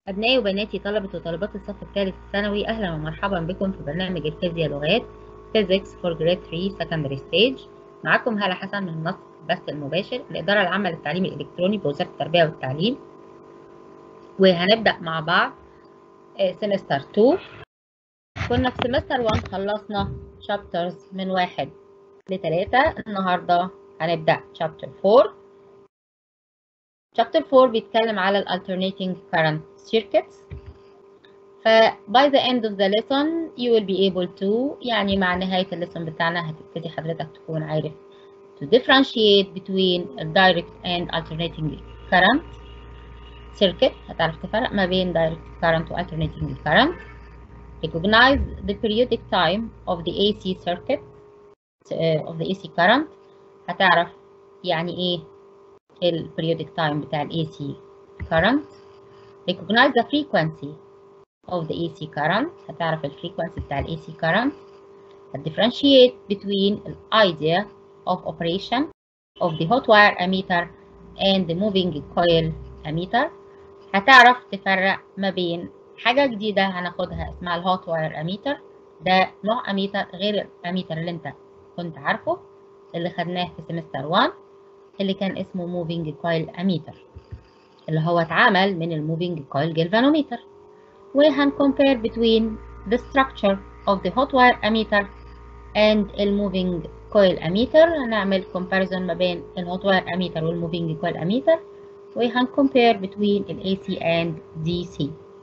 أبنائي وبناتي طلبة وطالبات الصف الثالث الثانوي أهلا ومرحبا بكم في برنامج الفيزياء لغات Physics for Grade 3 Secondary Stage معكم هالة حسن من منصة البث المباشر الإدارة العامة للتعليم الإلكتروني بوزارة التربية والتعليم وهنبدأ مع بعض سمستر 2 كنا في سمستر 1 خلصنا chapters من واحد لثلاثة النهاردة هنبدأ chapter 4 chapter 4 بيتكلم على ال alternating current circuits ف by the end of the lesson you will be able to يعني مع نهاية الليسون بتاعنا هتبتدي حضرتك تكون عارف to differentiate between direct and alternating current circuit هتعرف تفرق ما بين direct current و alternating current recognize the periodic time of the AC circuit uh, of the AC current هتعرف يعني ايه ال periodic time بتاع ال AC current recognize the frequency of the AC current هتعرف ال frequency بتاع ال AC current differentiate between the idea of operation of the hot wire ammeter and the moving coil ammeter هتعرف تفرق ما بين حاجة جديدة هناخدها اسمها الهوت واير اميتر ده نوع اميتر غير الاميتر اللي انت كنت عارفه اللي خدناه في سمستر 1 اللي كان اسمه موفينج كويل اميتر اللي هو اتعمل من الموفينج كويل جلفانوميتر وهنكمبير between the structure of the hot wire ammeter and الموفينج كويل اميتر هنعمل comparison ما بين الهوت واير اميتر والموفينج كويل اميتر وهنكمبير between ال AC and DC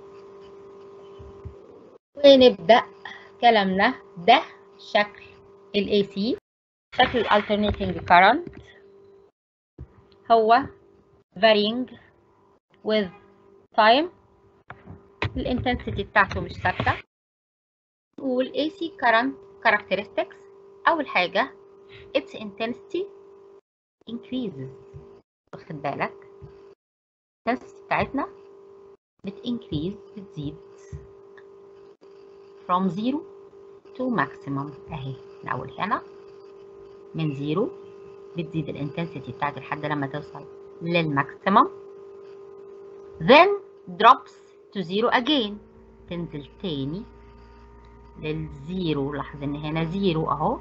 ونبدأ كلامنا ده شكل ال AC شكل ال alternating current هو varying with time الانتنسيتي بتاعته مش ثابتة نقول AC current characteristics أول حاجة its intensity increases واخد بالك الانتنسيتي بتاعتنا بتincrease بتزيد from zero to maximum اهي من اول هنا من زيرو بتزيد الانتنسيتي بتاعت لحد لما توصل للماكسيمم then drops to zero again تنزل تاني للزيرو لاحظ ان هنا زيرو اهو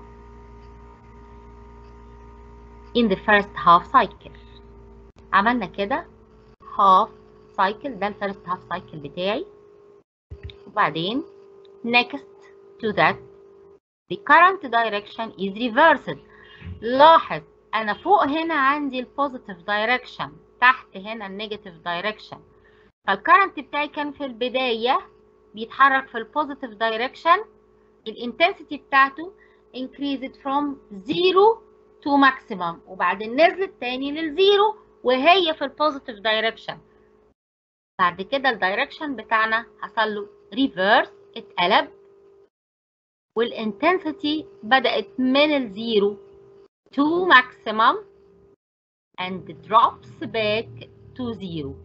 in the first half cycle عملنا كده half cycle ده الفيرست half cycle بتاعي وبعدين next to that the current direction is reversed لاحظ انا فوق هنا عندي البوزيتيف direction تحت هنا النيجاتيف direction فالكرنت بتاعي كان في البداية بيتحرك في البوزيتيف direction الانتنسيتي بتاعته increased from zero to maximum وبعدين نزلت تاني للزيرو وهي في البوزيتيف direction بعد كده الدايركشن بتاعنا حصل له ريفيرس اتقلب والانتنسيتي بدأت من الزيرو to maximum and drops back to zero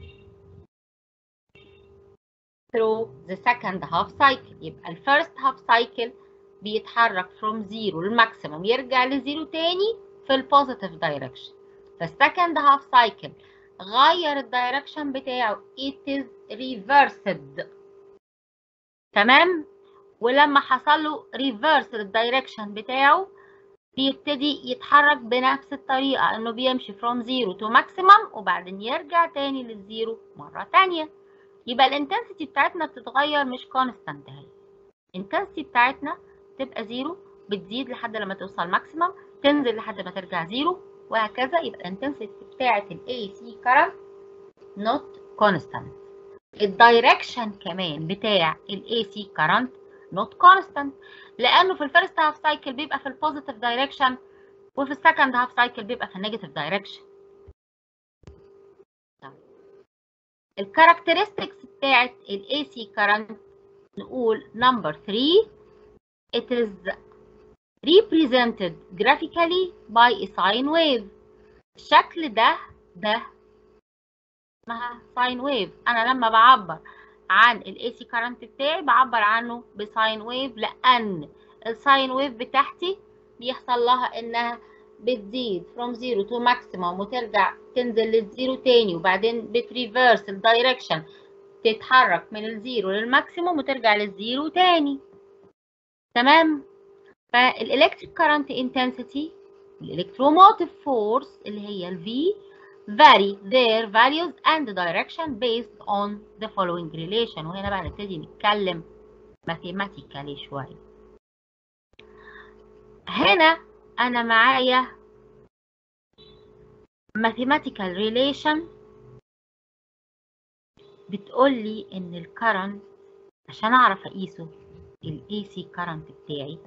through the second half cycle يبقى الفيرست half cycle بيتحرك from zero للماكسيمم يرجع لزيرو تاني في البوزيتيف دايركشن فالسكند هاف سايكل غير الدايركشن بتاعه it is reversed تمام ولما حصل له ريفيرس للدايركشن بتاعه بيبتدي يتحرك بنفس الطريقة انه بيمشي from zero to maximum وبعدين يرجع تاني للزيرو مرة تانية يبقى الانتنسيتي بتاعتنا بتتغير مش كونستانت اهي الانتنسيتي بتاعتنا تبقى زيرو بتزيد لحد لما توصل ماكسيمم تنزل لحد ما ترجع زيرو وهكذا يبقى الانتنسيتي بتاعت ال AC current not constant الدايركشن كمان بتاع ال AC current not constant لانه في الفيرست هاف سايكل بيبقى في البوزيتيف دايركشن وفي السكند هاف سايكل بيبقى في النيجاتيف دايركشن الكاركترستكس بتاعت ال AC current نقول number 3 it is represented graphically by a sine wave الشكل ده ده اسمها sine wave انا لما بعبر عن ال AC current بتاعي بعبر عنه بساين ويف لان الساين ويف بتاعتي بيحصل لها انها بتزيد from zero to maximum وترجع تنزل للزيرو تاني وبعدين بتريفيرس الدايركشن تتحرك من الزيرو للماكسيموم وترجع للزيرو تاني تمام فالالكتريك كارنت انتنسيتي الالكتروموتيف فورس اللي هي ال V vary their values and direction based on the following relation وهنا بقى نبتدي نتكلم mathematically شوية هنا أنا معايا mathematical relation بتقول لي إن الكرنت عشان أعرف أقيسه ال AC current بتاعي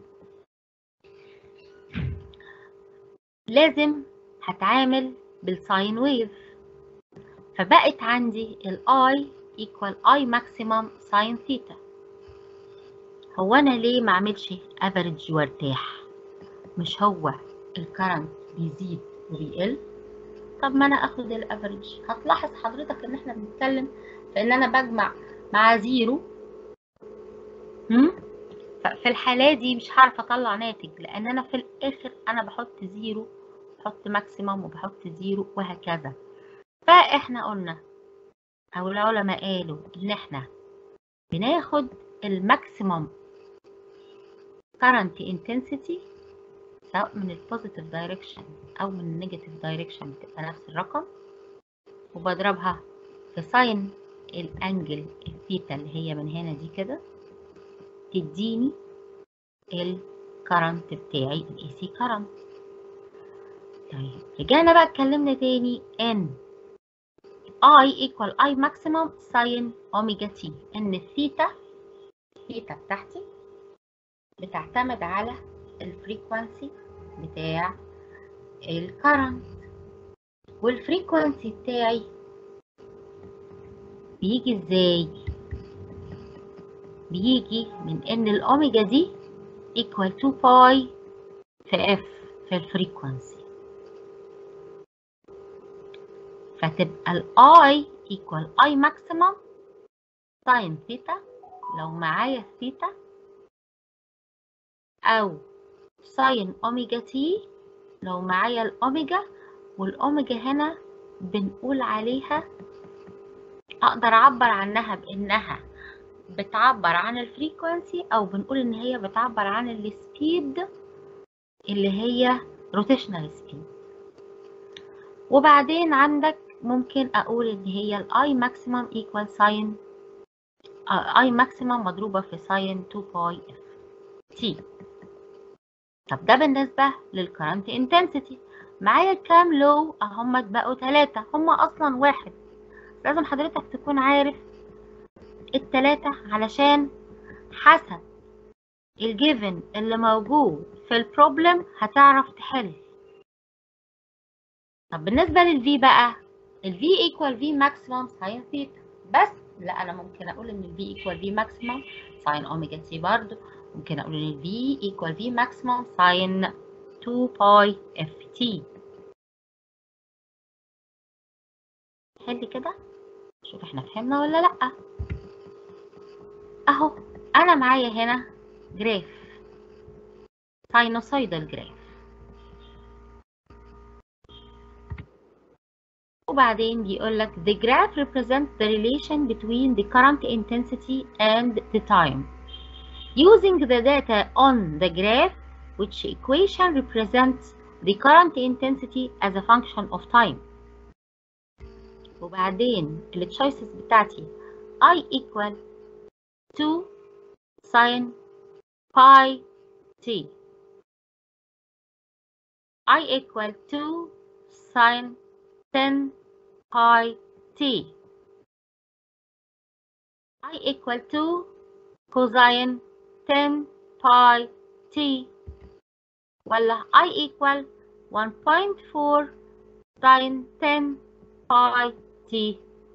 لازم هتعامل بالساين ويف فبقت عندي ال I equal I maximum sin theta هو أنا ليه ما أعملش average وارتاح مش هو الكرنت بيزيد وبيقل طب ما أنا أخد الافريج هتلاحظ حضرتك إن إحنا بنتكلم في إن أنا بجمع مع زيرو هم؟ ففي الحالة دي مش هعرف أطلع ناتج لأن أنا في الآخر أنا بحط زيرو بحط ماكسيمم وبحط زيرو وهكذا فاحنا قلنا او العلماء قالوا ان احنا بناخد الماكسيمم current intensity سواء من البوزيتيف دايركشن او من النيجاتيف دايركشن بتبقى نفس الرقم وبضربها في ساين الانجل الثيتا اللي هي من هنا دي كده تديني الكرنت بتاعي الاي سي كرنت طيب رجعنا بقى اتكلمنا تاني ان I equal I maximum sin omega t ان الثيتا الثيتا بتاعتي بتعتمد على الفريكوانسي بتاع الكرنت والفريكوانسي بتاعي بيجي ازاي بيجي من ان الاوميجا دي equal to باي في f في الفريكوانسي فتبقى ال I equal I maximum sin ثيتا لو معايا ثيتا أو ساين أوميجا تي لو معايا الأوميجا والأوميجا هنا بنقول عليها أقدر أعبر عنها بإنها بتعبر عن الفريكوانسي أو بنقول إن هي بتعبر عن السبيد اللي هي روتيشنال سبيد وبعدين عندك ممكن أقول إن هي ال I maximum equal sin I maximum مضروبة في sin 2 باي f t طب ده بالنسبة للكرنت intensity معايا كام لو هم اتبقوا تلاتة هم أصلا واحد لازم حضرتك تكون عارف التلاتة علشان حسب الجيفن اللي موجود في البروبلم هتعرف تحل طب بالنسبة للفي بقى الفي equal v maximum sin theta بس لا أنا ممكن أقول إن الفي equal v maximum sin omega t برضو ممكن أقول إن الفي equal v maximum sin 2 باي اف تي حل كده شوف احنا فهمنا ولا لأ أهو أنا معايا هنا جراف ساينوسويدال جراف وبعدين بيقول لك the graph represents the relation between the current intensity and the time using the data on the graph which equation represents the current intensity as a function of time وبعدين التشويسز بتاعتي I equal 2 sin pi t I equal 2 sin 10 pi t I equal to cosine 10 pi t ولا I equal 1.4 sin 10 pi t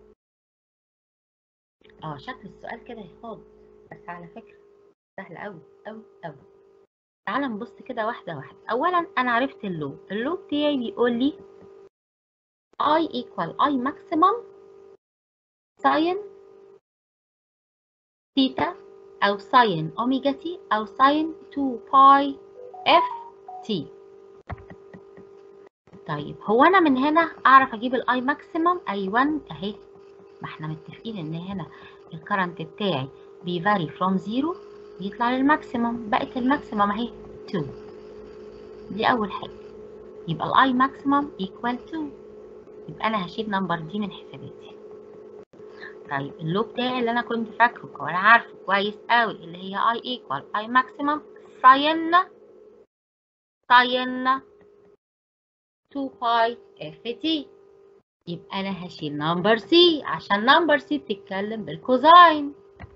اه شكل السؤال كده يخاض بس على فكرة سهل أوي أوي أوي تعال نبص كده واحدة واحدة أولا أنا عرفت اللو اللو بتاعي بيقول لي I equal I maximum sin ثيتا أو sin أوميجا تي أو sin 2 باي اف تي طيب هو أنا من هنا أعرف أجيب الأي ماكسيمم أيوة أهي ما احنا متفقين ان هنا الكرنت بتاعي بيفاري فروم زيرو يطلع للماكسيموم بقت الماكسيموم اهي 2 دي اول حاجه يبقى الاي ماكسيموم ايكوال 2 يبقى انا هشيل نمبر دي من حساباتي طيب اللو بتاعي اللي انا كنت فاكره وانا عارفه كويس قوي اللي هي اي ايكوال اي ماكسيموم ساين ساين 2 باي اف تي يبقى انا هشيل نمبر سي عشان نمبر سي بتتكلم بالكوزاين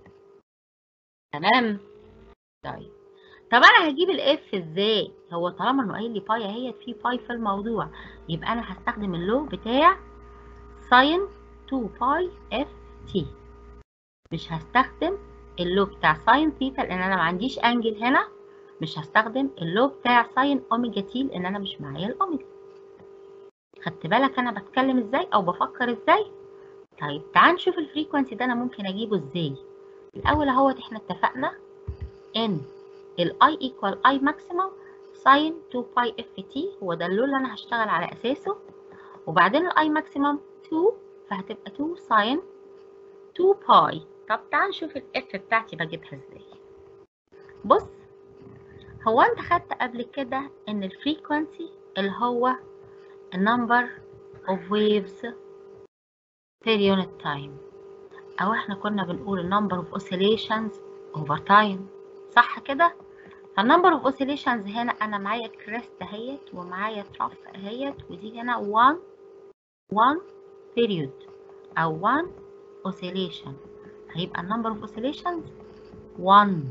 تمام طيب طب انا هجيب الاف ازاي هو طالما انه قايل لي باي اهيت في باي في الموضوع يبقى انا هستخدم اللو بتاع ساين 2 باي اف تي مش هستخدم اللو بتاع ساين ثيتا لان انا ما عنديش انجل هنا مش هستخدم اللو بتاع ساين اوميجا تي لان انا مش معايا الاوميجا خدت بالك انا بتكلم ازاي او بفكر ازاي طيب تعال نشوف الفريكونسي ده انا ممكن اجيبه ازاي الاول اهوت احنا اتفقنا ان الاي ايكوال اي ماكسيمم ساين 2 باي اف تي هو ده اللون اللي انا هشتغل على اساسه وبعدين الاي ماكسيمم 2 فهتبقى 2 ساين 2 باي طب تعال نشوف الاف بتاعتي بجيبها ازاي بص هو انت خدت قبل كده ان الفريكونسي اللي هو النمبر of waves per unit time او احنا كنا بنقول النمبر of oscillations over time صح كده فالنمبر اوف اوسيليشنز هنا انا معايا كريست اهيت ومعايا تراف اهيت ودي هنا 1 1 period او 1 oscillation هيبقى النمبر اوف اوسيليشنز 1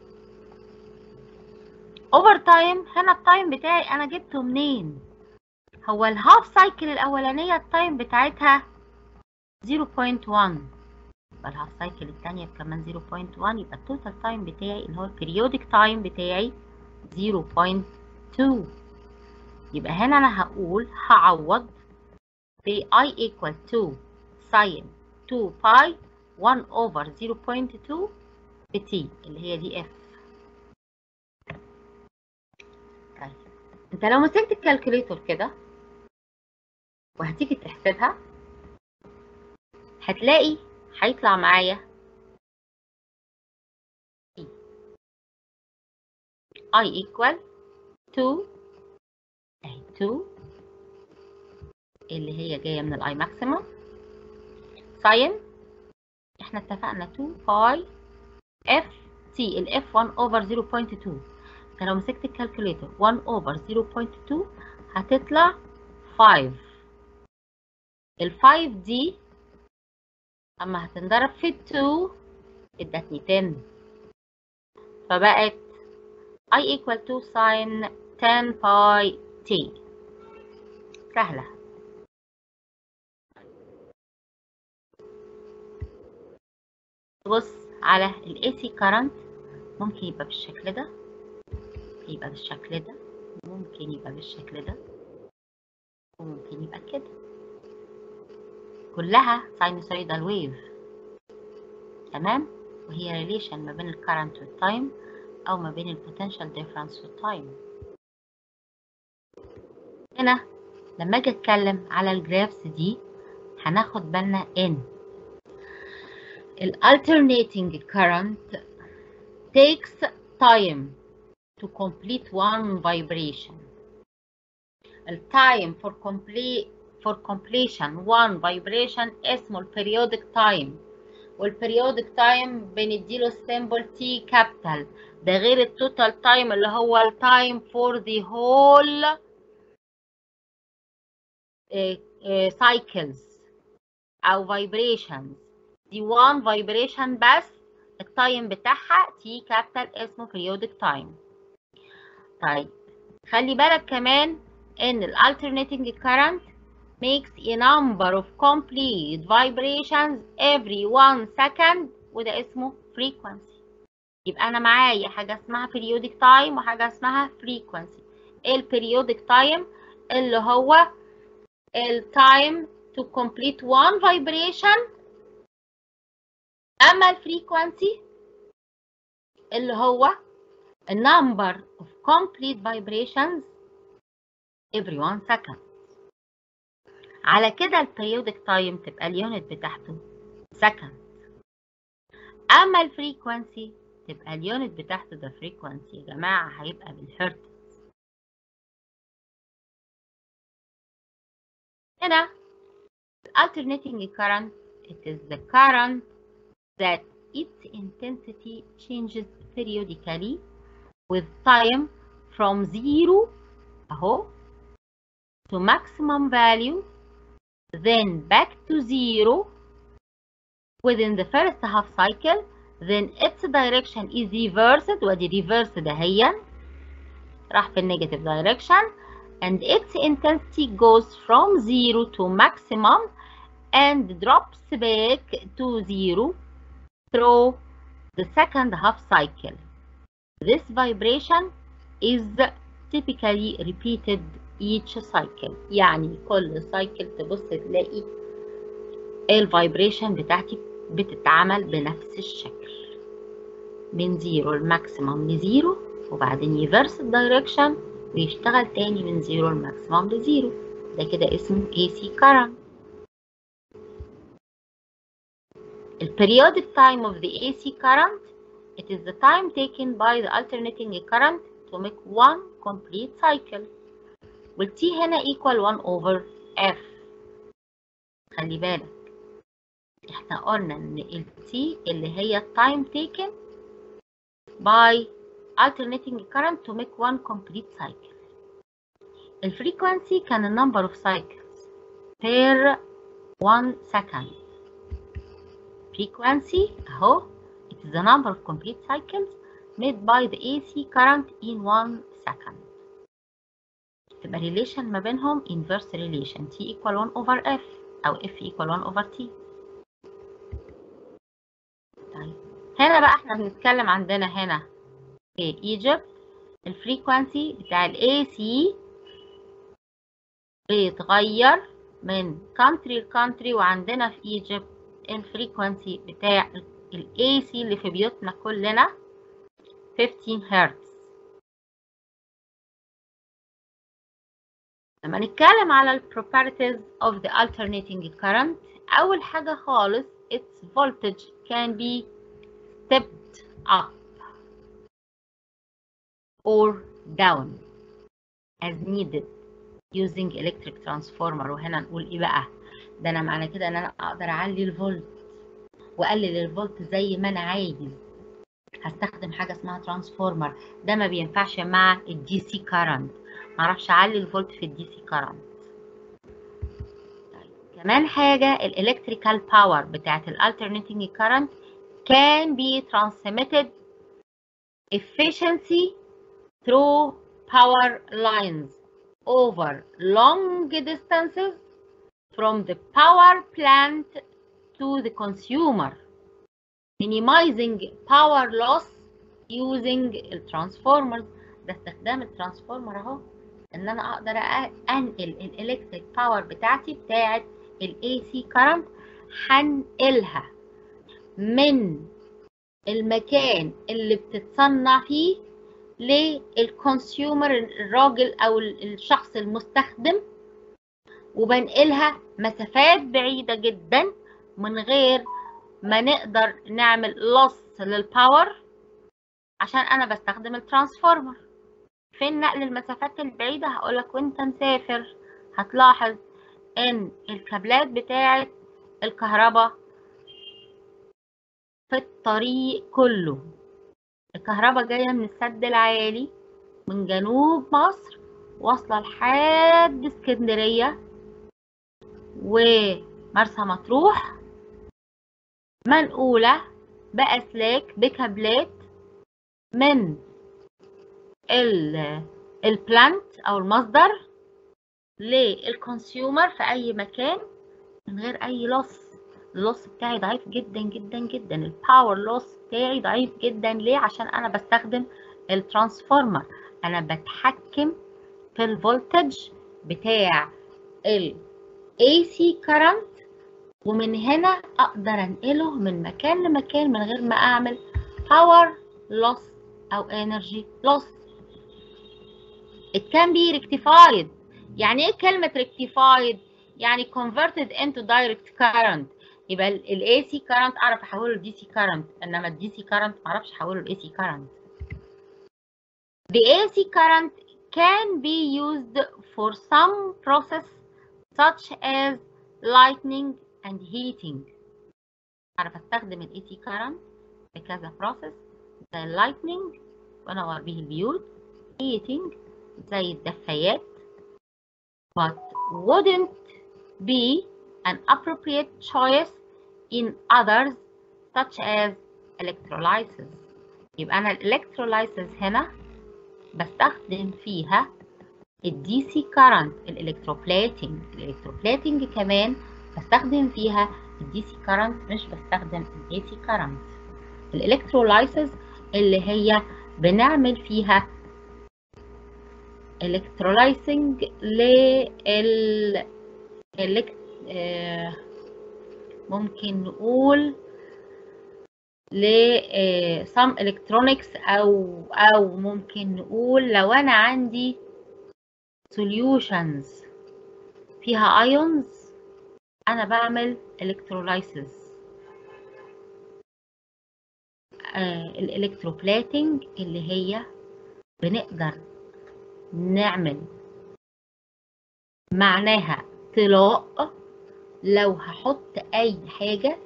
اوفر تايم هنا التايم بتاعي انا جبته منين هو الهاف سايكل الاولانيه التايم بتاعتها 0.1 يبقى الهاف سايكل الثانيه كمان 0.1 يبقى التوتال تايم بتاعي اللي هو البريودك تايم بتاعي 0.2 يبقى هنا انا هقول هعوض ب i equal to sin 2 باي 1 over 0.2 ب t اللي هي دي f طيب انت لو مسكت الكالكوليتور كده وهتيجي تحسبها هتلاقي هيطلع معايا i equal 2 اهي 2 اللي هي جايه من الاي ماكسيمم ساين احنا اتفقنا 2 باي اف تي الاف 1 اوفر 0.2 انت لو مسكت الكالكوليتر 1 اوفر 0.2 هتطلع 5 ال 5 دي اما هتنضرب في 2 ادتني 10 فبقت i equal to sin 10 باي t سهلة بص على ال AC current ممكن يبقى بالشكل ده يبقى بالشكل ده ممكن يبقى بالشكل ده وممكن يبقى كده كلها sinusoidal wave تمام وهي ريليشن ما بين الكرنت والتايم او ما بين البوتنشال ديفرنس والتايم هنا لما اجي اتكلم على الجرافس دي هناخد بالنا ان ال alternating current takes time to complete one vibration ال time for complete for completion one vibration اسمه ال periodic time والبريودك تايم بنديله السيمبل تي كابيتال ده غير التوتال تايم اللي هو التايم فور ذا هول cycles او vibrations دي one vibration بس التايم بتاعها تي كابيتال اسمه periodic time طيب خلي بالك كمان ان ال alternating current makes a number of complete vibrations every one second وده اسمه frequency يبقى انا معايا حاجه اسمها periodic time وحاجه اسمها frequency ايه ال periodic time اللي هو ال time to complete one vibration اما ال frequency اللي هو a number of complete vibrations every one second على كده البريودك تايم تبقى اليونت بتاعته second اما الفريكوانسي تبقى اليونت بتاعت الفريكوانسي يا جماعه هيبقى بالهرتز هنا alternating current it is the current that its intensity changes periodically with time from zero اهو to maximum value then back to zero within the first half cycle then its direction is reversed ودي reversed دهيا راح في النيجاتيف direction and its intensity goes from zero to maximum and drops back to zero through the second half cycle. This vibration is typically repeated each cycle يعني كل cycle تبص تلاقي الفايبريشن بتاعتي بتتعمل بنفس الشكل من زيرو الماكسيموم لزيرو وبعدين يفرس الدايركشن ويشتغل تاني من زيرو الماكسيموم لزيرو ده كده اسمه AC current The periodic time of the AC current it is the time taken by the alternating current to make one complete cycle وال T هنا equal 1 over F خلي بالك احنا قلنا ان ال T اللي هي time taken by alternating current to make one complete cycle الفريكوانسي كان ال number of cycles per 1 second frequency اهو it is the number of complete cycles made by the AC current in 1 second تبقى relation ما بينهم inverse relation T equal 1 over F أو F equal 1 over T طيب هنا بقى احنا بنتكلم عندنا هنا في Egypt الفريكوانسي بتاع ال AC بيتغير من country ل country وعندنا في Egypt الفريكوانسي بتاع ال AC اللي في بيوتنا كلنا 15 هرتز لما نتكلم على ال properties of the alternating current أول حاجة خالص its voltage can be stepped up or down as needed using electric transformer وهنا نقول ايه بقى ده انا معنى كده ان انا اقدر اعلي الفولت واقلل الفولت زي ما انا عايز هستخدم حاجه اسمها ترانسفورمر ده ما بينفعش مع الدي سي كارنت معرفش اعلي الفولت في الدي سي كارنت طيب. كمان حاجه الالكتريكال باور بتاعت الالترناتنج كارنت can be transmitted efficiency through power lines over long distances from the power plant to the consumer, minimizing power loss using الترانسفورمرز ده استخدام الترانسفورمر اهو ان انا اقدر انقل الالكتريك باور بتاعتي بتاعت الاي سي كارنت هنقلها من المكان اللي بتتصنع فيه للكونسيومر الراجل او الشخص المستخدم وبنقلها مسافات بعيدة جدا من غير ما نقدر نعمل لص للباور عشان انا بستخدم الترانسفورمر فين نقل المسافات البعيدة هقولك وانت مسافر هتلاحظ ان الكابلات بتاعة الكهرباء في الطريق كله الكهرباء جاية من السد العالي من جنوب مصر واصلة لحد اسكندرية ومرسى مطروح منقولة بأسلاك بكابلات من البلانت أو المصدر للكونسيومر في أي مكان من غير أي لص اللص بتاعي ضعيف جدا جدا جدا الباور لوس بتاعي ضعيف جدا ليه عشان أنا بستخدم الترانسفورمر أنا بتحكم في الفولتج بتاع ال AC current ومن هنا أقدر أنقله من مكان لمكان من غير ما أعمل power loss أو energy loss. It can be rectified. يعني إيه كلمة rectified؟ يعني converted into direct current. يبقى الاي سي كارنت اعرف احوله لدي سي كارنت انما الدي سي كارنت ما اعرفش احوله لاي سي كارنت The AC current can be used for some process such as lighting and heating. أعرف أستخدم ال AC current في كذا process زي lighting وأنور به البيوت heating زي الدفايات but wouldn't be an appropriate choice in others such as electrolysis يبقى أنا الالكترولايسيس هنا بستخدم فيها الدي سي كارنت الالكتروبلاتنج الالكتروبلاتنج كمان بستخدم فيها الدي سي كارنت مش بستخدم الاي سي كارنت الالكترولايسيس اللي هي بنعمل فيها الكترولايسنج لل الك... آه ممكن نقول ل some electronics او او ممكن نقول لو انا عندي solutions فيها ions انا بعمل electrolysis آه الالكتروبلاتنج اللي هي بنقدر نعمل معناها طلاء لو هحط اي حاجه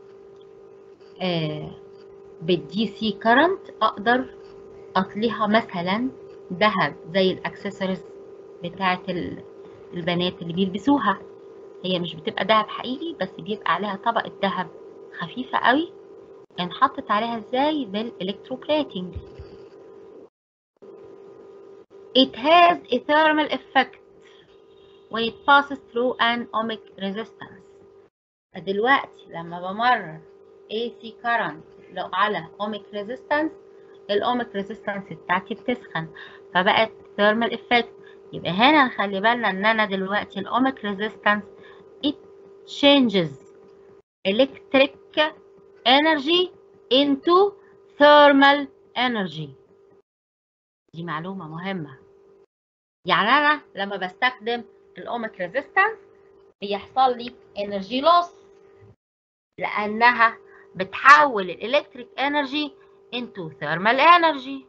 آه بالدي سي كارنت اقدر اطليها مثلا ذهب زي الاكسسوارز بتاعه البنات اللي بيلبسوها هي مش بتبقى ذهب حقيقي بس بيبقى عليها طبقه ذهب خفيفه قوي انحطت عليها ازاي بالالكتروبلاتنج It has a thermal effect when it passes through an ohmic resistance. دلوقتي لما بمرر AC current لو على ohmic resistance الاوميك resistance بتاعتي بتسخن فبقت thermal effect يبقى هنا نخلي بالنا ان انا دلوقتي الاوميك resistance it changes electric energy into thermal energy دي معلومة مهمة يعني أنا لما بستخدم الأوميك ريزيستنس بيحصل لي انرجي لوس لأنها بتحول الإلكتريك انرجي into thermal energy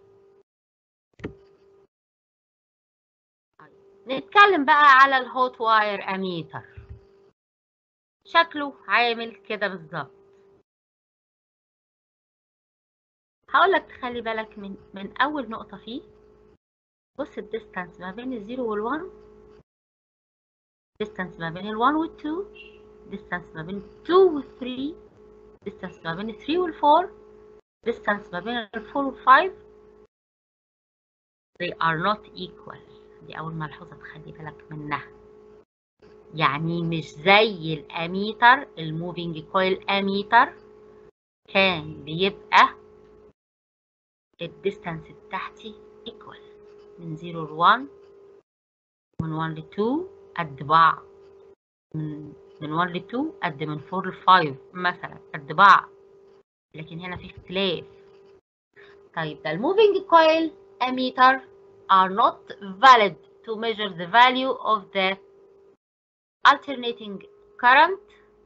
نتكلم بقى على الهوت واير اميتر شكله عامل كده بالظبط هقول لك تخلي بالك من من اول نقطه فيه بص الديستانس ما بين الزيرو والوان ديستانس ما بين الوان والتو ديستانس ما بين التو والثري ديستانس ما بين الثري والفور distance ما بين الفور والفايف they are not equal دي أول ملحوظة تخلي بالك منها يعني مش زي الأميتر الموفينج كويل أميتر كان بيبقى الديستانس بتاعتي equal من 0 ل 1 من 1 ل 2 قد بعض من من 1 ل 2 قد من 4 ل 5 مثلا قد بعض لكن هنا في اختلاف طيب ده الموفينج كويل اميتر are not valid to measure the value of the alternating current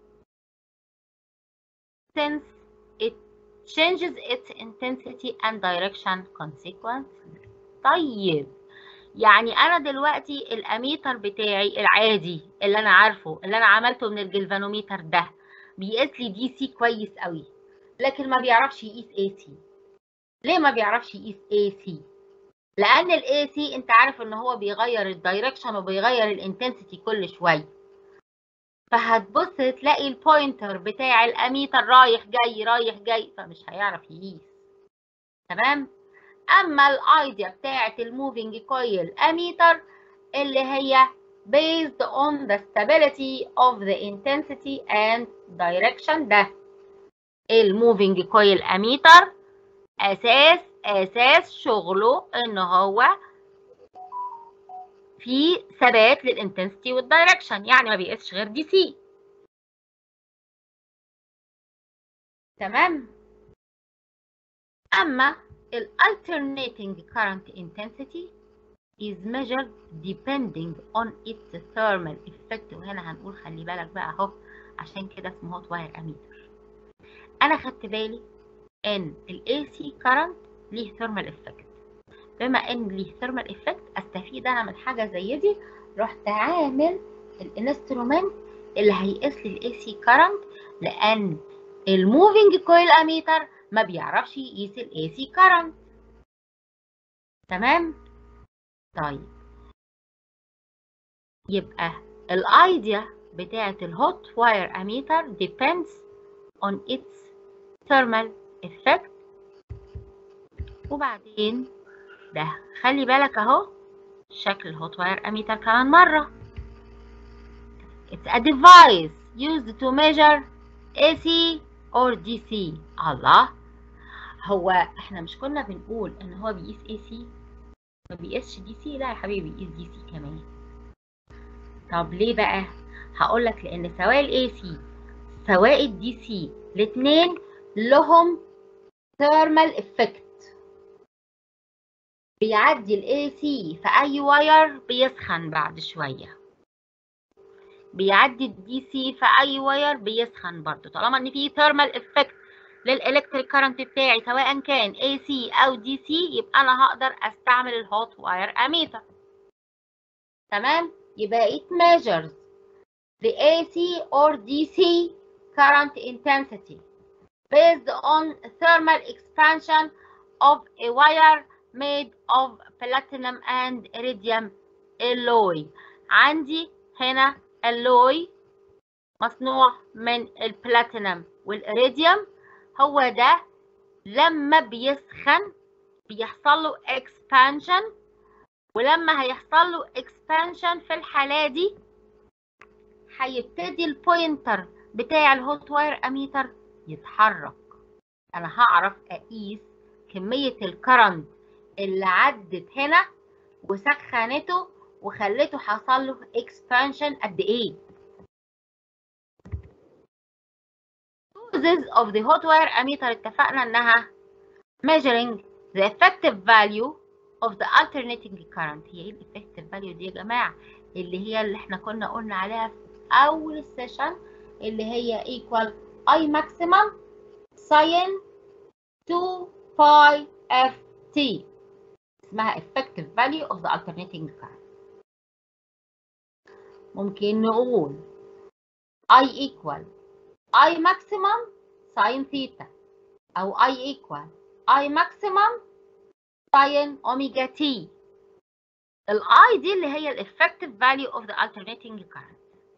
since it changes its intensity and direction consequently طيب يعني انا دلوقتي الاميتر بتاعي العادي اللي انا عارفه اللي انا عملته من الجلفانوميتر ده بيقيس لي دي سي كويس قوي لكن ما بيعرفش يقيس اي سي ليه ما بيعرفش يقيس اي سي لان الاي سي انت عارف ان هو بيغير الدايركشن وبيغير الانتنسيتي كل شويه فهتبص تلاقي البوينتر بتاع الاميتر رايح جاي رايح جاي فمش هيعرف يقيس تمام اما الايديا بتاعه الموفينج كويل اميتر اللي هي based on the stability of the intensity and direction ده الموفينج كويل اميتر اساس اساس شغله ان هو في ثبات للانتنسيتي والدايركشن يعني ما بيقيسش غير دي سي تمام اما ال alternating current intensity is measured depending on its thermal effect وهنا هنقول خلي بالك بقى اهو عشان كده اسمه هوت واير اميتر انا خدت بالي ان الاي سي كارنت ليه ثيرمال افكت بما ان ليه ثيرمال افكت استفيد انا من حاجه زي دي رحت عامل الانسترومنت اللي هيقيس لي الاي سي كارنت لان الموفينج كويل اميتر ما بيعرفش يقيس الاي سي كارنت تمام طيب يبقى الايديا بتاعه الهوت واير اميتر depends on its thermal effect وبعدين ده خلي بالك اهو شكل الهوت واير اميتر كمان مره It's a device used to measure AC or DC الله هو احنا مش كنا بنقول ان هو بيقيس AC ما بيقيسش دي سي لا يا حبيبي بيقيس دي سي كمان طب ليه بقى هقول لك لان سواء الاي سي سواء الدي سي الاثنين لهم ثيرمال افكت بيعدي الاي سي في اي واير بيسخن بعد شويه بيعدي الدي سي في اي واير بيسخن برضه طالما ان في ثيرمال افكت للالكتريك كارنت بتاعي سواء كان اي سي او دي سي يبقى انا هقدر استعمل الهوت واير اميتر تمام يبقى it measures the AC or DC current intensity based on thermal expansion of a wire made of platinum and iridium alloy عندي هنا alloy مصنوع من البلاتينم والإيريديوم هو ده لما بيسخن بيحصل له expansion ولما هيحصل له expansion في الحالة دي هيبتدي البوينتر بتاع الهوت واير اميتر يتحرك انا هعرف اقيس كمية الكرنت اللي عدت هنا وسخنته وخلته حصل له expansion قد ايه uses of the hot wire ammeter اتفقنا انها measuring the effective value of the alternating current هي ايه الeffective value دي يا جماعة اللي هي اللي احنا كنا قلنا عليها في اول السيشن اللي هي equal I maximum sin 2 pi ft اسمها effective value of the alternating current ممكن نقول I equal I maximum sin theta أو I equal I maximum sin omega t ال I دي اللي هي ال effective value of the alternating current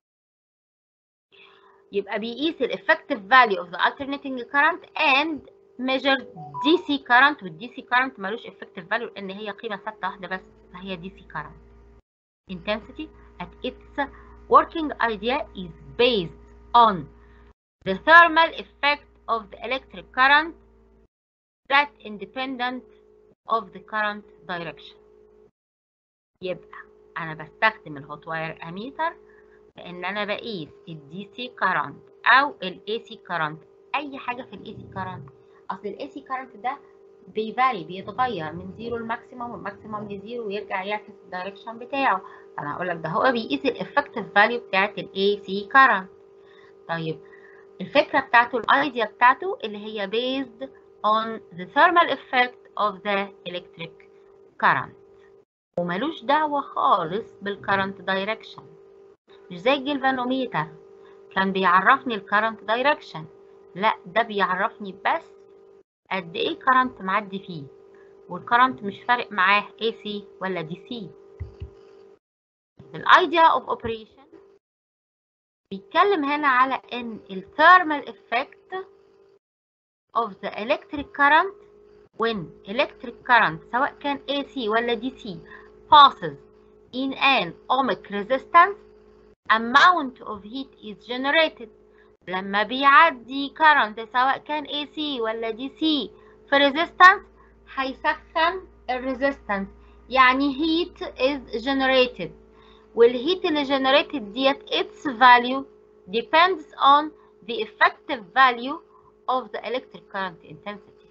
يبقى بيقيس ال effective value of the alternating current and measure DC current وال DC current ملوش effective value لأن هي قيمة ثابتة واحدة بس فهي DC current intensity at its working idea is based on the thermal effect of the electric current that independent of the current direction يبقى أنا بستخدم الهوت واير أميتر لأن أنا بقيس الدي سي كارنت أو الاي سي كارنت أي حاجة في الاي سي كارنت أصل الاي سي كارنت ده بيفاري بيتغير من زيرو لماكسيموم والماكسيموم لزيرو ويرجع يعكس الدايركشن بتاعه فأنا هقول لك ده هو بيقيس الافكتيف فاليو بتاعت الاي سي كارنت طيب الفكرة بتاعته الايديا بتاعته اللي هي based on the thermal effect of the electric current وملوش دعوة خالص بالكرنت دايركشن مش زي الجلفانوميتر كان بيعرفني الكرنت دايركشن لا ده بيعرفني بس قد ايه كرنت معدي فيه والكرنت مش فارق معاه AC ولا DC الايديا اوف اوبريشن بيتكلم هنا على ان الثيرمال افكت of the electric current when electric current سواء كان AC ولا DC passes in an ohmic resistance amount of heat is generated لما بيعدي current سواء كان AC ولا DC في resistance هيسخن الريزيستنس يعني heat is generated والهيت اللي generated ديت its value depends on the effective value of the electric current intensity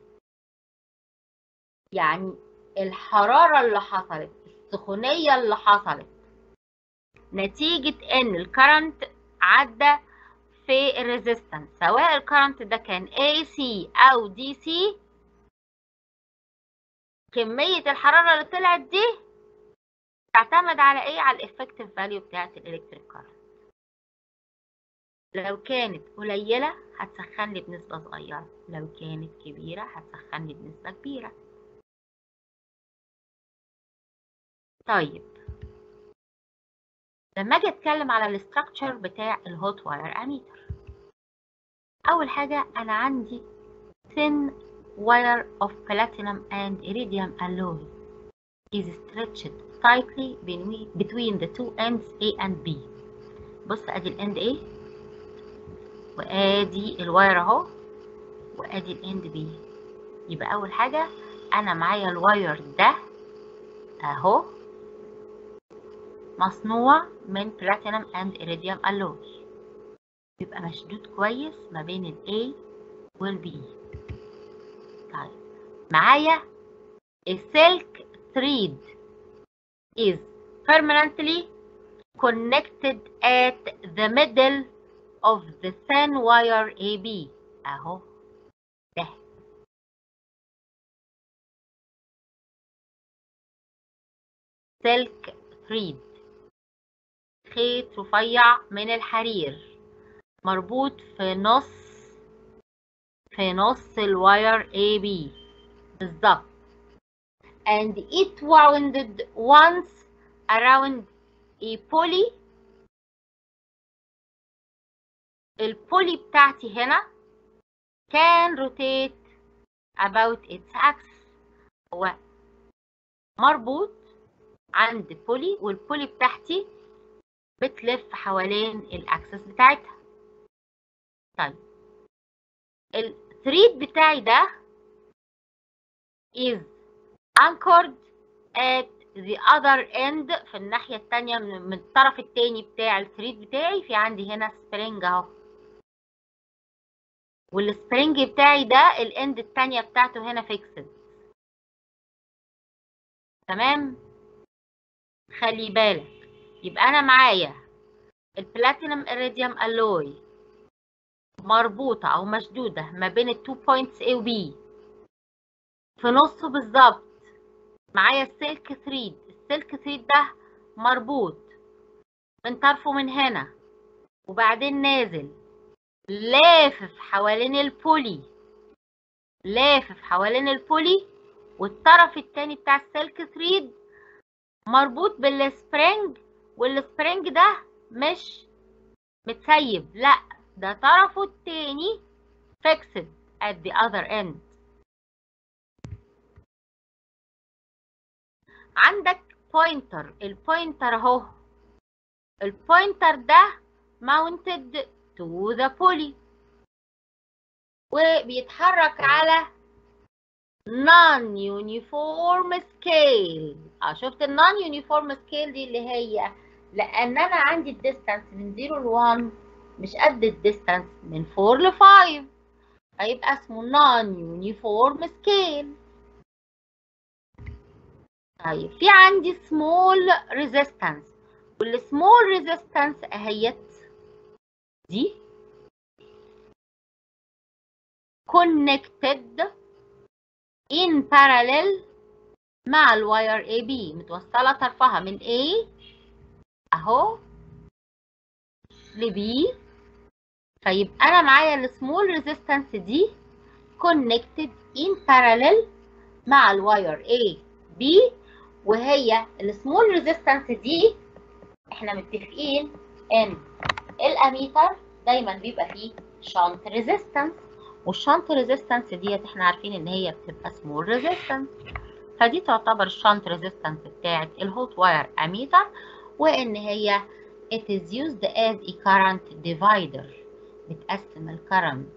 يعني الحرارة اللي حصلت السخونية اللي حصلت نتيجة ان الكرنت عدى في الريزيستنس سواء الكرنت ده كان AC أو DC كمية الحرارة اللي طلعت دي تعتمد على ايه على الافكتيف فاليو بتاعت الالكتريك كارنت لو كانت قليلة هتسخن لي بنسبة صغيرة لو كانت كبيرة هتسخن لي بنسبة كبيرة طيب لما اجي اتكلم على الاستراكشر بتاع الهوت واير اميتر اول حاجة انا عندي thin wire of platinum and iridium alloy is stretched tightly between the two ends A and B بص ادي الاند A وادي الواير اهو وادي الاند B يبقى اول حاجة انا معايا الواير ده اهو مصنوع من بلاتينم اند iridium alloy يبقى مشدود كويس ما بين ال A وال B طيب معايا السلك thread is permanently connected at the middle of the thin wire AB اهو ده سلك thread خيط رفيع من الحرير مربوط في نص في نص الواير AB بالظبط and it wounded once around a pulley البولي بتاعتي هنا كان rotate about its axis هو مربوط عند بولي والبولي بتاعتي بتلف حوالين الاكسس بتاعتها طيب الثريد بتاعي ده is anchored at the other end في الناحية التانية من الطرف التاني بتاع الثريد بتاعي في عندي هنا سبرينج اهو والسبرينج بتاعي ده الاند التانية بتاعته هنا فيكسد تمام خلي بالك يبقى انا معايا البلاتينم اريديوم الوي مربوطة او مشدودة ما بين التو بوينتس A و B في نصه بالظبط معايا السلك ثريد السلك ثريد ده مربوط من طرفه من هنا وبعدين نازل لافف حوالين البولي لافف حوالين البولي والطرف التاني بتاع السلك ثريد مربوط بالسبرينج والسبرينج ده مش متسيب لا ده طرفه التاني fixed at the other end عندك بوينتر البوينتر اهو البوينتر ده mounted to the pulley وبيتحرك على non uniform scale اه شفت ال non uniform scale دي اللي هي لان انا عندي الديستانس من 0 ل 1 مش قد الديستانس من 4 ل 5 هيبقى اسمه non uniform scale طيب في عندي small resistance والسمول resistance اهيت دي connected in parallel مع الواير AB متوصلة طرفها من A اهو ل B فيبقى انا معايا السمول ريزيستنس دي connected in parallel مع الواير A B وهي السمول ريزيستنس دي احنا متفقين ان الاميتر دايما بيبقى فيه شنط ريزيستنس والشنط ريزيستنس ديت احنا عارفين ان هي بتبقى سمول ريزيستنس فدي تعتبر الشنط ريزيستنس بتاعت الهوت واير اميتر وان هي it is used as a current divider بتقسم الكرنت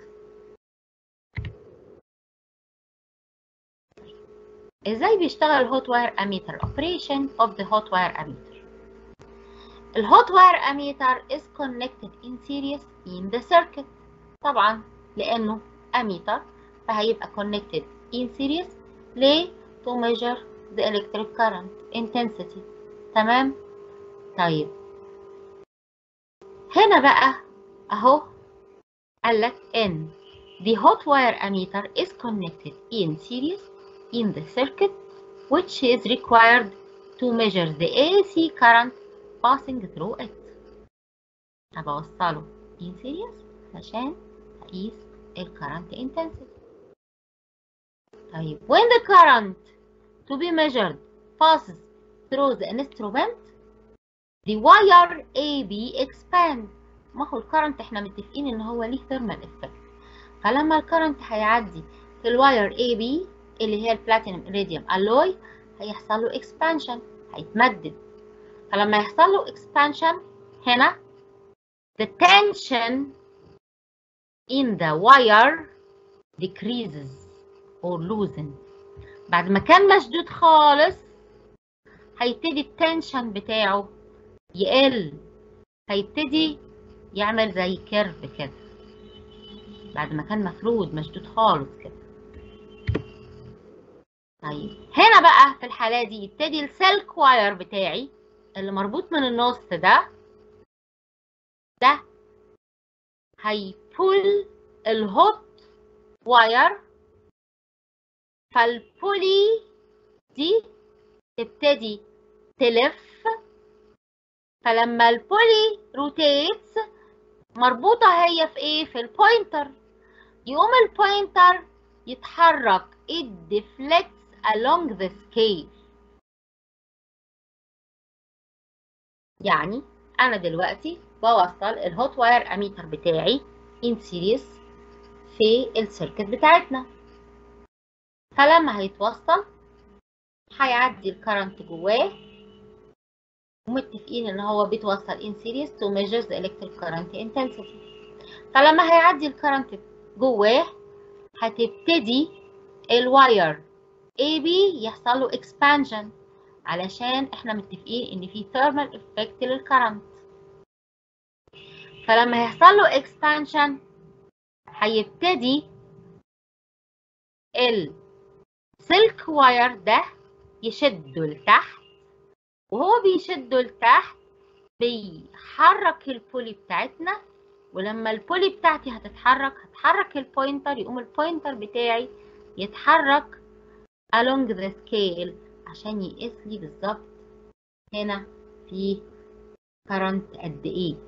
ازاي بيشتغل الهوت واير اميتر operation of the hot wire ammeter الهوت واير اميتر is connected in series in the circuit طبعا لانه اميتر فهيبقى connected in series ليه to measure the electric current intensity تمام طيب هنا بقى اهو قال لك ان the hot wire ammeter is connected in series in the circuit which is required to measure the AC current passing through it. هبوصله in series عشان أقيس ال current intensity. طيب when the current to be measured passes through the instrument the wire AB expands ما هو الكرنت احنا متفقين ان هو ليه thermal effect فلما الكرنت هيعدي في الواير AB اللي هي البلاتينum iridium alloy هيحصل له expansion هيتمدد فلما يحصل له expansion هنا the tension in the wire decreases or loosens بعد ما كان مشدود خالص هيبتدي التنشن بتاعه يقل هيبتدي يعمل زي كيرف كده بعد ما كان مفرود مشدود خالص كده طيب هنا بقى في الحالة دي يبتدي السلك واير بتاعي اللي مربوط من النص ده ده هيبول الهوت واير فالبولي دي تبتدي تلف فلما البولي روتيتس مربوطة هي في ايه؟ في البوينتر يقوم البوينتر يتحرك it deflects along the scale يعني انا دلوقتي بوصل الهوت واير اميتر بتاعي in series في السيركت بتاعتنا فلما هيتوصل هيعدي الكرنت جواه ومتفقين ان هو بيتوصل in series to measure the electric current intensity فلما هيعدي الكرنت جواه هتبتدي الواير AB يحصل له expansion علشان احنا متفقين ان في thermal effect للكرنت فلما هيحصل له expansion هيبتدي السلك واير ده يشده لتحت وهو بيشده لتحت بيحرك البولي بتاعتنا ولما البولي بتاعتي هتتحرك هتحرك البوينتر يقوم البوينتر بتاعي يتحرك along the scale عشان يقيس لي بالظبط هنا في current قد ايه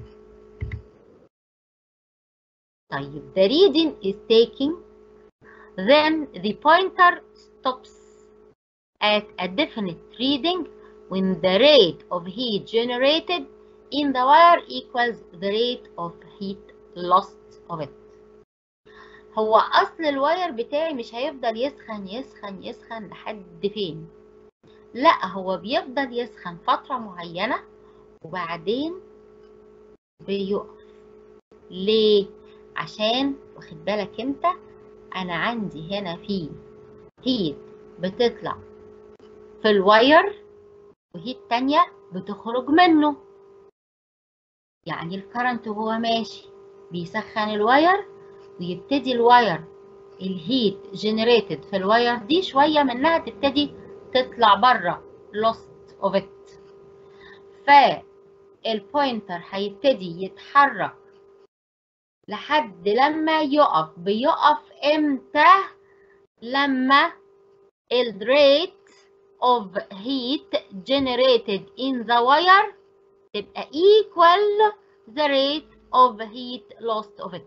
طيب the reading is taking then the pointer stops at a definite reading when the rate of heat generated in the wire equals the rate of heat lost of it هو اصل الواير بتاعي مش هيفضل يسخن يسخن يسخن لحد فين لا هو بيفضل يسخن فترة معينة وبعدين بيقف ليه عشان واخد بالك انت انا عندي هنا في هيت بتطلع في الواير وهيت تانية بتخرج منه يعني الكرنت وهو ماشي بيسخن الواير ويبتدي الواير الهيت جنريتد في الواير دي شوية منها تبتدي تطلع بره lost of it فالبوينتر هيبتدي يتحرك لحد لما يقف بيقف امتى لما الريت of heat generated in the wire تبقى equal the rate of heat lost of it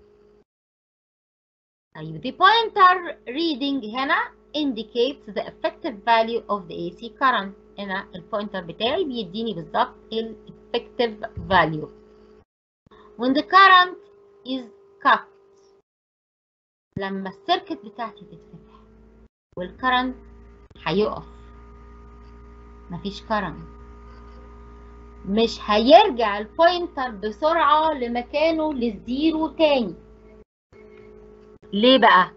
طيب the pointer reading هنا indicates the effective value of the AC current هنا البوينتر بتاعي بيديني بالظبط ال effective value when the current is cut لما السيركت بتاعتي تتفتح والكرنت هيقف مفيش كرنت مش هيرجع البوينتر بسرعة لمكانه للزيرو تاني ليه بقى؟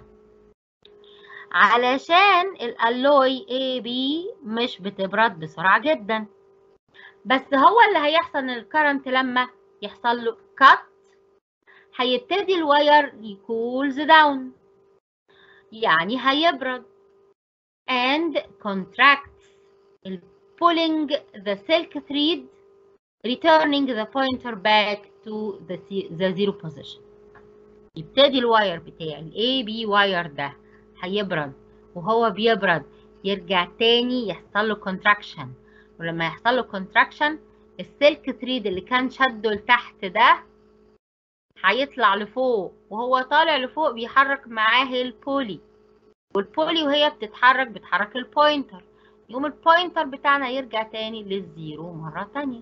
علشان الالوي اي بي مش بتبرد بسرعة جدا بس هو اللي هيحصل ان الكرنت لما يحصل له كات هيبتدي الواير يكولز داون يعني هيبرد and contracts pulling the silk thread returning the pointer back to the, the zero position يبتدي الواير بتاعي ال AB واير ده هيبرد وهو بيبرد يرجع تاني يحصل له contraction ولما يحصل له contraction السلك تريد اللي كان شده لتحت ده هيطلع لفوق وهو طالع لفوق بيحرك معاه البولي والبولي وهي بتتحرك بتحرك البوينتر يقوم البوينتر بتاعنا يرجع تاني للزيرو مرة تانية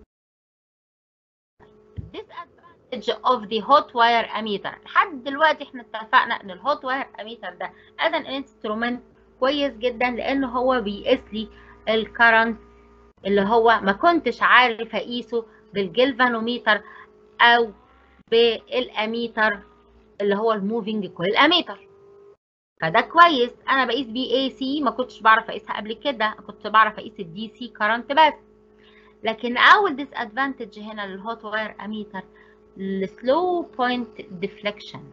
disadvantage of the hot wire ammeter لحد دلوقتي احنا اتفقنا ان الهوت واير اميتر ده as an instrument كويس جدا لان هو بيقيس لي الكرنت اللي هو ما كنتش عارف اقيسه بالجلفانوميتر او بالاميتر اللي هو الموفينج كويل اميتر فده كويس انا بقيس بيه اي سي ما كنتش بعرف اقيسها قبل كده كنت بعرف اقيس الدي سي كرنت بس لكن اول ديس ادفانتج هنا للهوت واير اميتر السلو بوينت ديفليكشن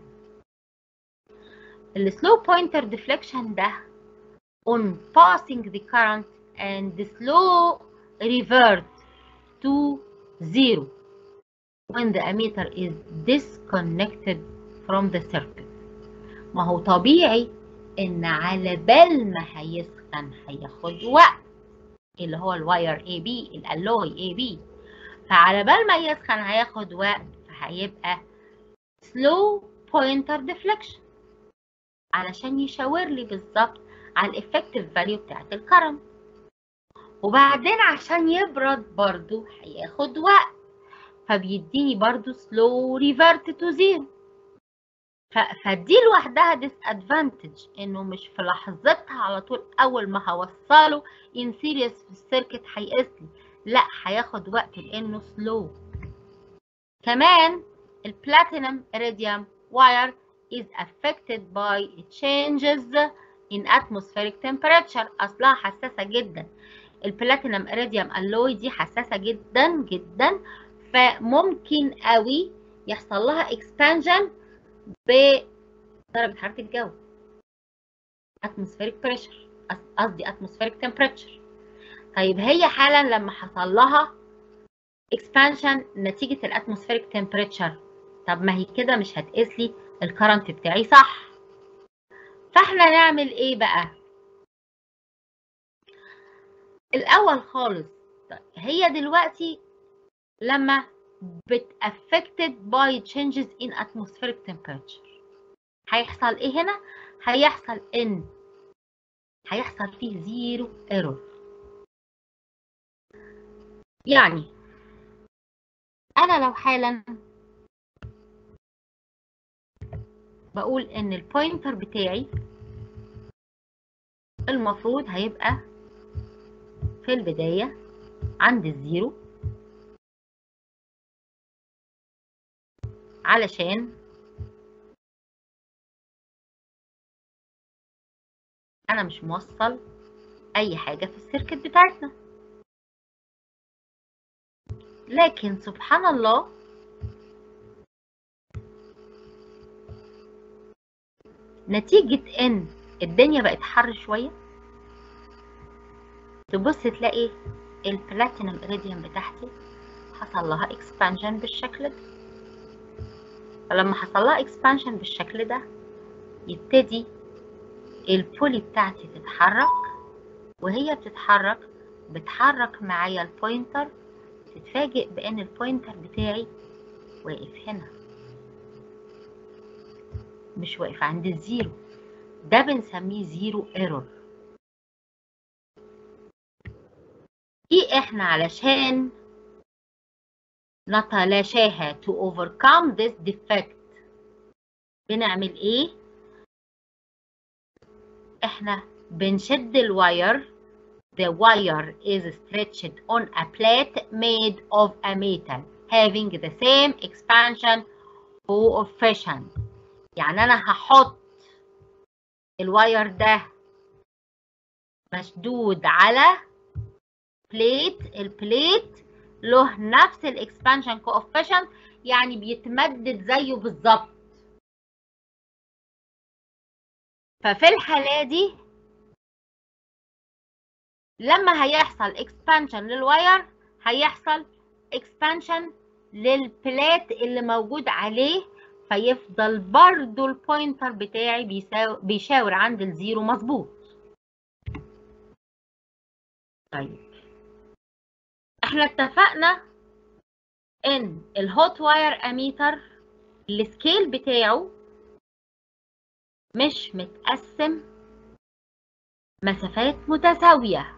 السلو بوينتر ديفليكشن ده on passing the current and the slow revert to zero when the ammeter is disconnected from the circuit ما هو طبيعي ان على بال ما هيسخن هياخد وقت اللي هو الواير اي بي الالوي اي بي فعلى بال ما يسخن هياخد وقت فهيبقى slow pointer deflection علشان يشاور لي بالظبط على الافكتيف فاليو بتاعت الكرنت وبعدين عشان يبرد برضو هياخد وقت فبيديني برضو slow revert to zero فدي لوحدها ديس ادفانتج انه مش في لحظتها على طول اول ما هوصله ان سيريس في السيركت هيقيس لي لا هياخد وقت لانه سلو كمان البلاتينم iridium wire is affected by changes in atmospheric temperature اصلها حساسه جدا البلاتينم iridium alloy دي حساسه جدا جدا فممكن قوي يحصل لها expansion بدرجة حرارة الجو atmospheric pressure قصدي atmospheric temperature طيب هي حالا لما حصل لها expansion نتيجة الاتموسفيريك temperature طب ما هي كده مش هتقيس لي الكرنت بتاعي صح فاحنا نعمل ايه بقى الاول خالص هي دلوقتي لما بت affected by changes in atmospheric temperature هيحصل ايه هنا هيحصل ان هيحصل فيه زيرو ايرور يعني انا لو حالا بقول ان البوينتر بتاعي المفروض هيبقى في البداية عند الزيرو علشان انا مش موصل اي حاجة في السيركت بتاعتنا لكن سبحان الله نتيجة ان الدنيا بقت حر شوية تبص تلاقي البلاتينم اريديوم بتاعتي حصل لها اكسبانشن بالشكل ده فلما حصل لها اكسبانشن بالشكل ده يبتدي البولي بتاعتي تتحرك وهي بتتحرك بتحرك معايا البوينتر تتفاجئ بان البوينتر بتاعي واقف هنا مش واقف عند الزيرو ده بنسميه زيرو ايرور دي احنا علشان نتلاشاها to overcome this defect بنعمل ايه احنا بنشد الواير the wire is stretched on a plate made of a metal having the same expansion coefficient يعني انا هحط الواير ده مشدود على بليت البليت له نفس الاكسبانشن كوفيشنت يعني بيتمدد زيه بالظبط ففي الحالة دي لما هيحصل اكسبانشن للواير هيحصل اكسبانشن للبلات اللي موجود عليه فيفضل برضو البوينتر بتاعي بيساو... بيشاور عند الزيرو مظبوط طيب احنا اتفقنا ان الهوت واير اميتر السكيل بتاعه مش متقسم مسافات متساوية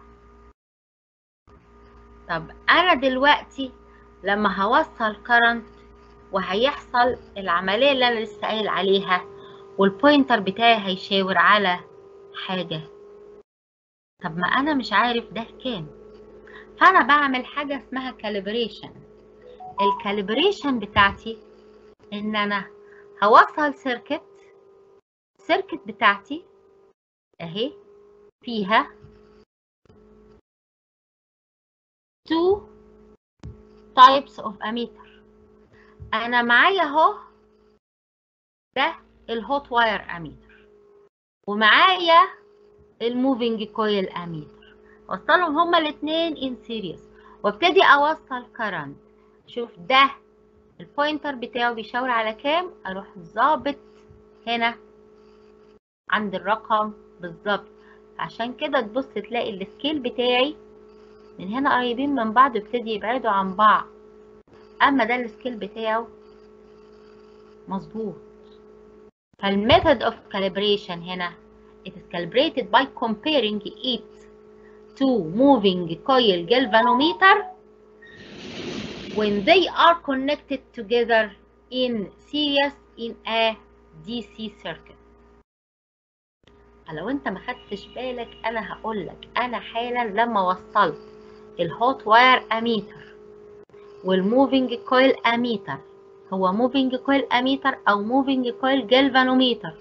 طب انا دلوقتي لما هوصل كرنت وهيحصل العملية اللي انا لسه قايل عليها والبوينتر بتاعي هيشاور على حاجة طب ما انا مش عارف ده كام فانا بعمل حاجة اسمها كاليبريشن الكاليبريشن بتاعتي ان انا هوصل سيركت السيركت بتاعتي اهي فيها two types of ammeter انا معايا اهو ده الهوت واير اميتر ومعايا الموفينج كويل اميتر وصلهم هما الاثنين ان سيريس وابتدي اوصل كرنت شوف ده البوينتر بتاعه بيشاور على كام اروح ظابط هنا عند الرقم بالظبط عشان كده تبص تلاقي السكيل بتاعي من هنا قريبين من بعض وابتدي يبعدوا عن بعض اما ده السكيل بتاعه مظبوط فالميثود of calibration هنا it is calibrated by comparing it to moving coil galvanometer when they are connected together in series in a DC circuit لو انت ما خدتش بالك انا هقول لك انا حالا لما وصلت الهوت واير اميتر والموفينج كويل اميتر هو موفينج كويل اميتر او موفينج كويل جالفانوميتر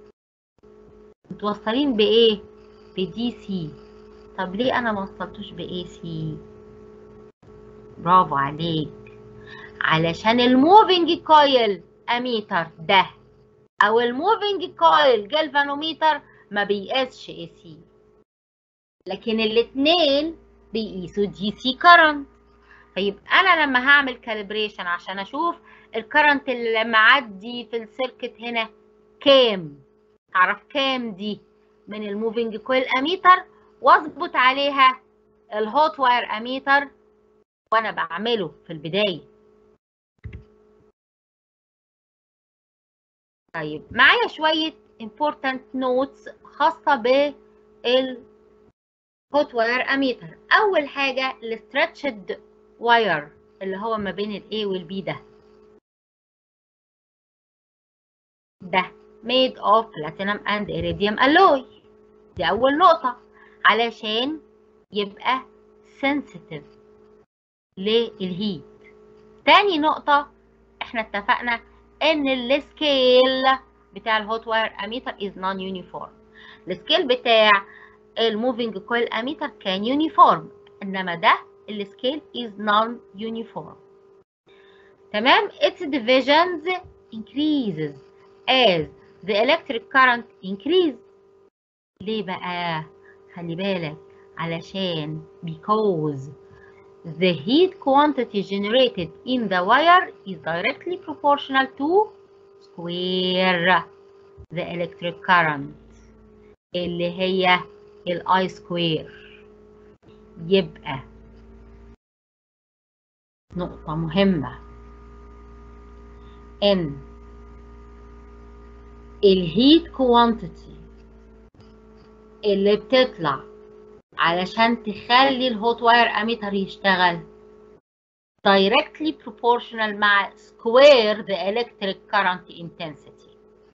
متوصلين بايه بدي سي طب ليه انا ما وصلتوش باي سي برافو عليك علشان الموفينج كويل اميتر ده او الموفينج كويل جالفانوميتر ما بيقاسش اي سي لكن الاتنين بيقيسوا دي سي كرنت فيبقى انا لما هعمل كاليبريشن عشان اشوف الكرنت اللي معدي في السيركت هنا كام اعرف كام دي من الموفينج كويل اميتر واظبط عليها الهوت واير اميتر وانا بعمله في البدايه طيب معايا شويه important notes خاصه بال هوت واير اميتر اول حاجه الستريتشد واير اللي هو ما بين الاي والبي ده ده made of platinum and iridium alloy دي اول نقطه علشان يبقى sensitive للهيت تاني نقطه احنا اتفقنا ان السكيل بتاع الهوت واير اميتر is non uniform السكيل بتاع الموفينج كويل اميتر كان يونيفورم انما ده السكيل is non uniform تمام its divisions increases as the electric current increase ليه بقى خلي بالك علشان because the heat quantity generated in the wire is directly proportional to square the electric current اللي هي الاي سكوير يبقى نقطة مهمة ان الهيت كوانتيتي اللي بتطلع علشان تخلي الهوت واير اميتر يشتغل directly proportional مع square the electric current intensity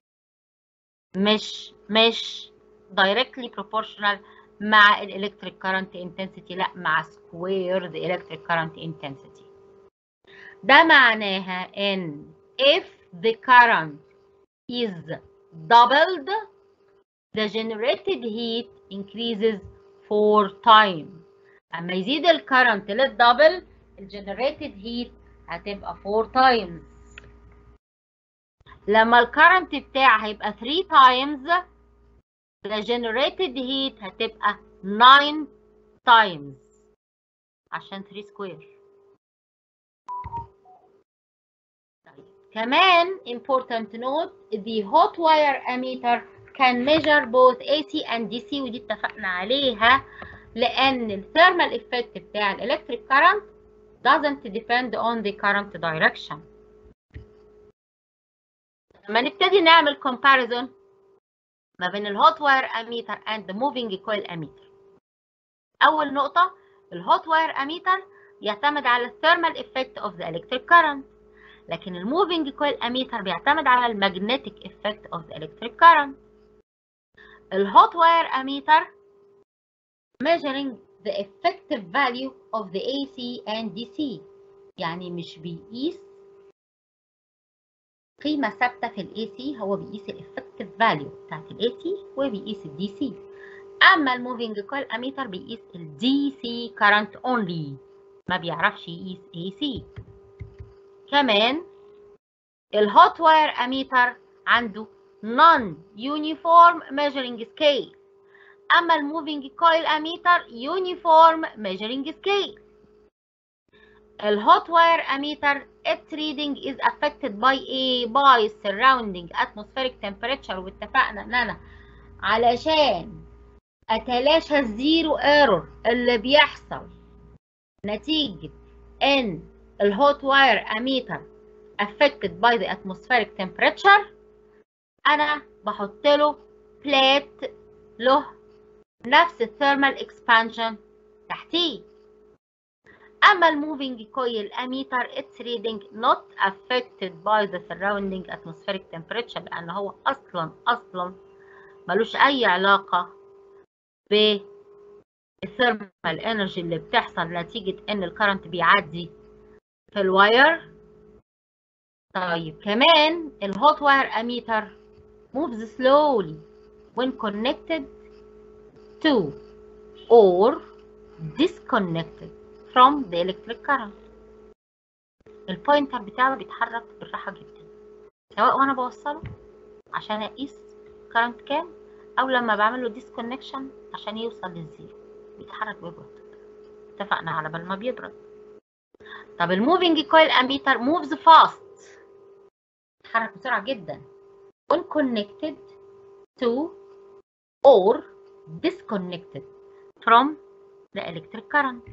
مش مش directly proportional مع الالكتريك current intensity لا مع square the electric current intensity ده معناها ان if the current is doubled the generated heat increases four times اما يزيد الكرنت للدبل الجنريتد هيت هتبقى 4 times لما الكرنت بتاعها هيبقى 3 times the generated heat هتبقى 9 times عشان 3 سكوير كمان important note the hot wire ammeter can measure both AC and DC ودي اتفقنا عليها لأن الثيرمال effect بتاع الالكتريك current doesn't depend on the current direction. لما نبتدي نعمل comparison ما بين الهوت واير اميتر and the moving coil ammeter. أول نقطة الهوت واير اميتر يعتمد على الثيرمال effect of the electric current. لكن الموفينج كويل اميتر بيعتمد على المagnetic effect of the electric current. الهوت واير اميتر measuring the effective value of the AC and DC يعني مش بيقيس قيمة ثابتة في ال AC هو بيقيس ال effective value بتاعت ال AC وبيقيس ال DC أما الموفينج كويل اميتر بيقيس ال DC current only ما بيعرفش يقيس AC كمان الهوت واير اميتر عنده non uniform measuring scale اما الموفينج كويل اميتر uniform measuring scale الهوت واير اميتر its reading is affected by a by surrounding atmospheric temperature واتفقنا ان انا علشان اتلاشى الزيرو ايرور اللي بيحصل نتيجة ان الهوت واير اميتر affected by the atmospheric temperature انا بحط له بليت له نفس الثيرمال اكسبانشن تحتيه اما الموفينج كويل اميتر its reading not affected by the surrounding atmospheric temperature لان هو اصلا اصلا ملوش اي علاقه بالثيرمال انرجي اللي بتحصل نتيجه ان الكرنت بيعدي في الواير طيب كمان الهوت واير اميتر moves slowly when connected to or disconnected from the electric current البوينتر بتاعه بيتحرك بالراحة جدا سواء وانا بوصله عشان اقيس current كام او لما بعمل له disconnection عشان يوصل للزيرو بيتحرك ببطء اتفقنا على بال ما بيبرد طب الموفينج كويل امبيتر moves fast بيتحرك بسرعة جدا when connected to or disconnected from the electric current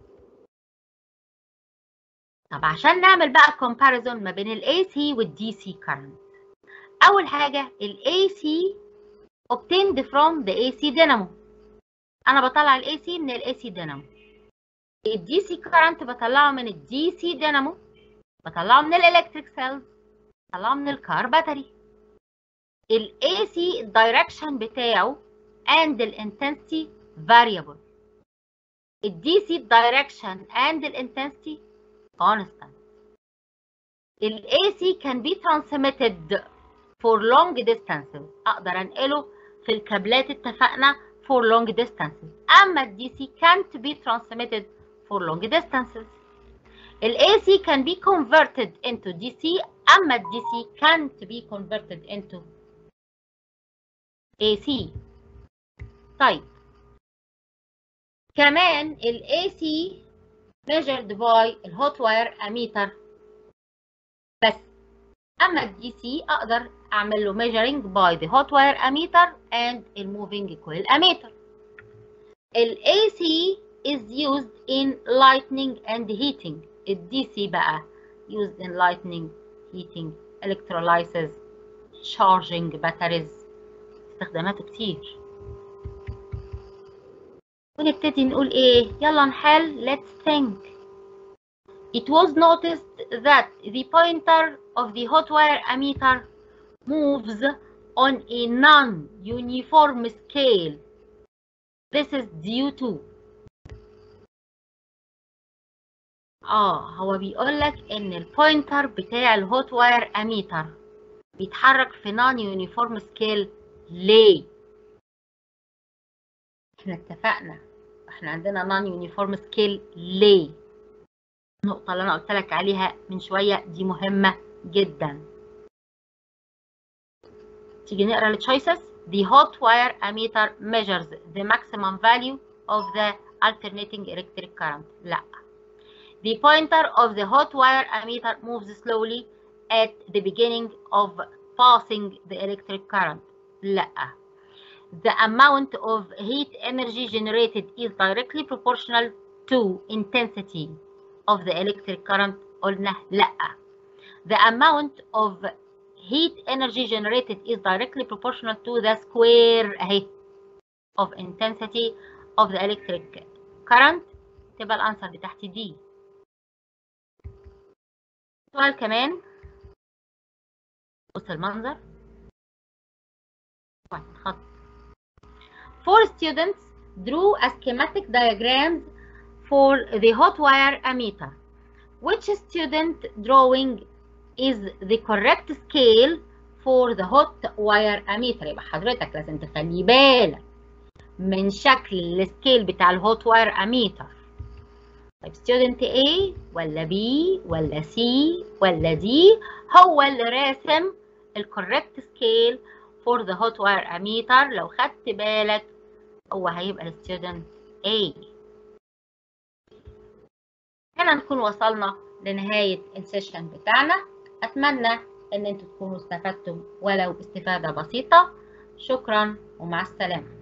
طب عشان نعمل بقى comparison ما بين ال AC وال DC current أول حاجة ال AC obtained from the AC dynamo أنا بطلع ال AC من ال AC dynamo ال DC current بطلعه من ال DC dynamo بطلعه من ال electric cells بطلعه من الكار باتري ال AC الدايركشن بتاعه and the intensity variable ال DC direction and the intensity constant ال AC can be transmitted for long distances اقدر انقله في الكابلات اتفقنا for long distances اما ال DC can't be transmitted for long distances ال AC can be converted into DC اما ال DC can't be converted into AC طيب كمان ال AC measured by الهوت واير ammeter بس اما ال DC اقدر اعمل له measuring by the hot wire ammeter and the moving coil ammeter ال AC is used in lighting and heating ال DC بقى used in lighting heating electrolysis charging batteries استخداماته كتير ونبتدي نقول ايه يلا نحل let's think It was noticed that the pointer of the hot wire ammeter moves on a non-uniform scale. This is due to اه هو بيقول لك ان البوينتر بتاع الهوت واير اميتر بيتحرك في نون يونيفورم سكيل ليه احنا اتفقنا احنا عندنا نون يونيفورم سكيل ليه النقطة اللي أنا قلت لك عليها من شوية دي مهمة جدا. تيجي نقرا التشويسز. The hot wire ammeter measures the maximum value of the alternating electric current. لا. The pointer of the hot wire ammeter moves slowly at the beginning of passing the electric current لا the amount of heat energy generated is directly proportional to intensity of the electric current قلنا لا the amount of heat energy generated is directly proportional to the square اهي of intensity of the electric current تبقى الانسر بتاعتي دي سؤال كمان بص المنظر خط Four students drew a schematic diagrams for the hot wire ammeter. Which student drawing is the correct scale for the hot wire ammeter يبقى حضرتك لازم تخلي بالك من شكل السكيل بتاع الهوت واير اميتر طيب student A ولا B ولا C ولا D هو اللي راسم الكوريكت سكيل for the hot wire ammeter لو خدت بالك هو هيبقى الستودنت A هنا نكون وصلنا لنهاية السيشن بتاعنا أتمنى إن انتوا تكونوا استفدتم ولو استفادة بسيطة شكرا ومع السلامة